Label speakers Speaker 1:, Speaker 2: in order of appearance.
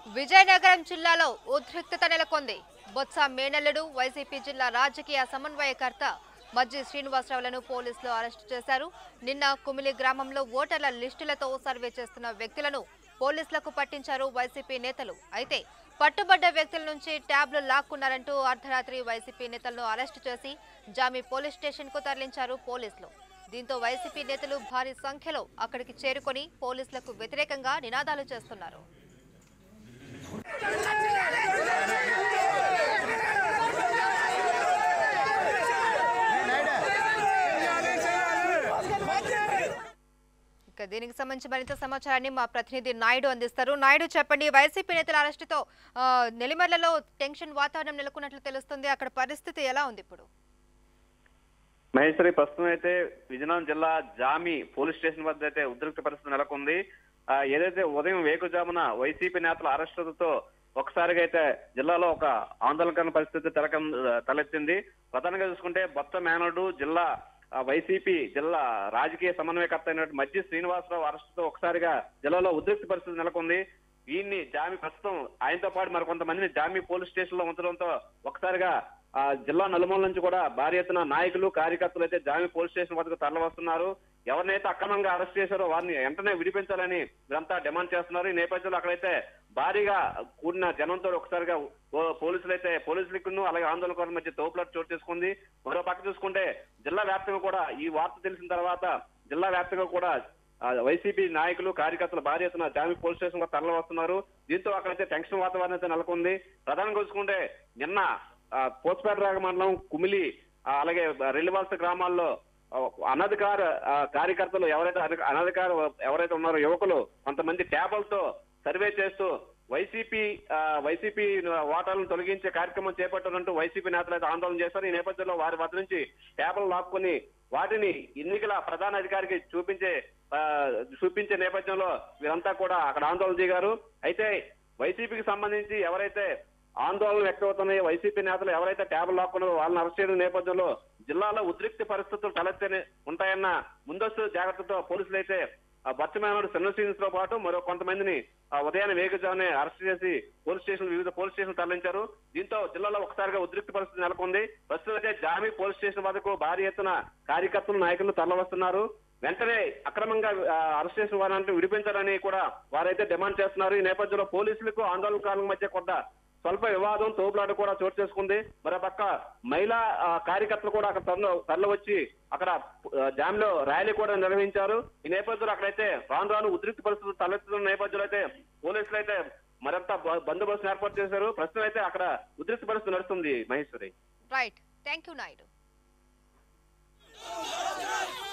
Speaker 1: విజయనగరం జిల్లాలో ఉద్రిక్తత నెలకొంది బొత్స మేనల్లుడు వైసీపీ జిల్లా రాజకీయ సమన్వయకర్త మజ్జి శ్రీనివాసరావులను పోలీసులు అరెస్టు చేశారు నిన్న కుమిలి గ్రామంలో ఓటర్ల లిస్టులతో సర్వే చేస్తున్న వ్యక్తులను పోలీసులకు పట్టించారు వైసీపీ నేతలు అయితే పట్టుబడ్డ వ్యక్తుల నుంచి ట్యాబ్లు లాక్కున్నారంటూ అర్ధరాత్రి వైసీపీ నేతలను అరెస్టు చేసి జామీ పోలీస్ స్టేషన్ కు తరలించారు పోలీసులు దీంతో వైసీపీ నేతలు భారీ సంఖ్యలో అక్కడికి చేరుకొని పోలీసులకు వ్యతిరేకంగా నినాదాలు చేస్తున్నారు ఇక దీనికి సంబంధించి మరింత సమాచారాన్ని మా ప్రతినిధి నాయుడు అందిస్తారు నాయుడు చెప్పండి వైసీపీ నేతల అరెస్టుతో ఆ, నెల్లిమర్లలో టెన్షన్ వాతావరణం నెలకొన్నట్లు తెలుస్తుంది అక్కడ పరిస్థితి ఎలా ఉంది ఇప్పుడు
Speaker 2: మహేశ్వరి ప్రస్తుతం అయితే విజయనగరం జిల్లా జామి పోలీస్ స్టేషన్ వద్ద అయితే ఉద్రిక్త పరిస్థితి నెలకొంది ఆ, ఏదైతే ఉదయం వేకుజామున వైసీపీ నేతల అరెస్టులతో ఒకసారిగా అయితే జిల్లాలో ఒక ఆందోళనకరణ పరిస్థితి తెలక తలెత్తింది ప్రధానంగా చూసుకుంటే బొత్త మేనడు జిల్లా ఆ, వైసీపీ జిల్లా రాజకీయ సమన్వయకర్త అయినటువంటి మధ్య శ్రీనివాసరావు అరెస్టుతో ఒకసారిగా జిల్లాలో ఉద్రిక్త పరిస్థితి నెలకొంది ఈయన్ని జామి ప్రస్తుతం ఆయనతో పాటు మరి కొంతమందిని జామి పోలీస్ స్టేషన్ లో ఉంచడంతో ఒకసారిగా ఆ జిల్లా నలుమూల నుంచి కూడా భారీ ఎత్తున నాయకులు కార్యకర్తలు అయితే జామి పోలీస్ స్టేషన్ వద్దకు తరలి వస్తున్నారు ఎవరినైతే అక్రమంగా అరెస్ట్ చేశారో వారిని వెంటనే విడిపించాలని వీరంతా డిమాండ్ చేస్తున్నారు ఈ నేపథ్యంలో అక్కడైతే భారీగా కూడిన జనంతో ఒకసారిగా ఓ- పోలీసులు అయితే పోలీసులకు అలాగే ఆందోళనకారుల మధ్య తోపులాట చోటు చేసుకుంది మరో పక్క చూసుకుంటే జిల్లా వ్యాప్తంగా కూడా ఈ వార్త తెలిసిన తర్వాత జిల్లా వ్యాప్తంగా కూడా ఆ, వైసీపీ నాయకులు కార్యకర్తలు భారీ ఎత్తున జామి పోలీస్ స్టేషన్ కు తరలి వస్తున్నారు దీంతో అక్కడైతే టెన్షన్ వాతావరణం అయితే నెలకొంది ప్రధానంగా చూసుకుంటే నిన్న ఆ, పోస్పేట రాగ మండలం కుమిలి ఆ, అలాగే రెల్లివాల్స గ్రామాల్లో ఆ, అనధికార ఆ, కార్యకర్తలు ఎవరైతే అన- అనధికార ఎవరైతే ఉన్నారో యువకులు కొంతమంది ట్యాబులతో సర్వే చేస్తూ వైసీపీ ఆ, వైసీపీ ఓటర్లను తొలగించే కార్యక్రమం చేపట్టారంటూ వైసీపీ నేతలు అయితే ఆందోళన చేశారు ఈ నేపథ్యంలో వారి వద్ద నుంచి ట్యాబులు లాక్కుని వాటిని ఎన్నికల ప్రధాన అధికారికి చూపించే ఆ, చూపించే నేపథ్యంలో వీరంతా కూడా అక్కడ ఆందోళన దిగారు అయితే వైసీపీకి సంబంధించి ఎవరైతే ఆందోళన వ్యక్తమవుతున్నాయో వైసీపీ నేతలు ఎవరైతే ట్యాబులు లాక్కున్నారో వాళ్ళని అరెస్ట్ చేయడం నేపథ్యంలో జిల్లాలో ఉద్రిక్త పరిస్థితులు తలెత్తే ఉంటాయన్న ముందస్తు జాగ్రత్తతో పోలీసులు అయితే ఆ బచ్చమేనాడు శ్రీనివాస్ తో పాటు మరో కొంతమందిని ఆ ఉదయాన్నే వేగజామునే అరెస్ట్ చేసి పోలీస్ స్టేషన్ వివిధ పోలీస్ స్టేషన్ తరలించారు దీంతో జిల్లాలో ఒకసారిగా ఉద్రిక్త పరిస్థితి నెలకొంది ప్రస్తుతం అయితే జామీ పోలీస్ స్టేషన్ వద్దకు భారీ ఎత్తున కార్యకర్తలు నాయకులు తరలివస్తున్నారు వెంటనే అక్రమంగా ఆ, అరెస్ట్ చేసిన వారంటే విడిపించాలని కూడా వారైతే డిమాండ్ చేస్తున్నారు ఈ నేపథ్యంలో పోలీసులకు ఆందోళనకారుల మధ్య కొంత స్వల్ప వివాదం తోపులాట కూడా చోటు చేసుకుంది మరో పక్క మహిళా ఆ, కార్యకర్తలు కూడా అక్కడ తరలి తరలి వచ్చి అక్కడ ఆ, జామ్ లో ర్యాలీ కూడా నిర్వహించారు ఈ నేపథ్యంలో అక్కడైతే రాను రాను ఉద్రిక్త పరిస్థితులు తలెత్తుతున్న నేపథ్యంలో అయితే పోలీసులు అయితే మరింత బ- బందోబస్తు ఏర్పాటు చేశారు ప్రస్తుతం అయితే అక్కడ ఉద్రిక్త పరిస్థితి నడుస్తుంది Maheshwari
Speaker 1: right thank you Naidu